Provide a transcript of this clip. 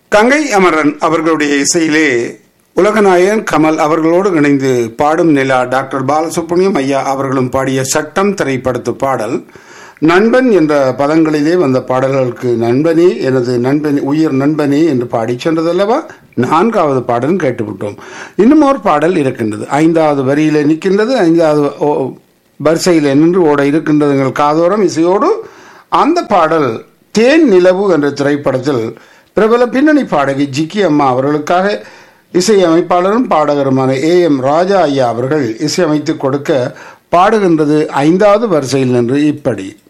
கங்கை அமரன் அவர்களுடைய இசையிலே உலகநாயகன் கமல் அவர்களோடு இணைந்து பாடும் நிலா டாக்டர் பாலசுப்ரமணியம் ஐயா அவர்களும் பாடிய சட்டம் திரைப்படத்து பாடல் நண்பன் என்ற பதங்களிலே வந்த பாடல்களுக்கு நண்பனே எனது நண்பன் உயிர் நண்பனே என்று பாடி சென்றதல்லவா நான்காவது பாடல் கேட்டுவிட்டோம் இன்னும் ஒரு பாடல் இருக்கின்றது ஐந்தாவது வரியிலே நிற்கின்றது ஐந்தாவது ஓ- வரிசையில் நின்று ஓட இருக்கின்றது எங்கள் காதோரம் இசையோடு அந்த பாடல் தேன் நிலவு என்ற திரைப்படத்தில் பிரபல பின்னணி பாடகி ஜிக்கி அம்மா அவர்களுக்காக இசையமைப்பாளரும் பாடகருமான ஏ எம் ராஜா ஐயா அவர்கள் இசையமைத்து கொடுக்க பாடுகின்றது ஐந்தாவது வரிசையில் நின்று இப்படி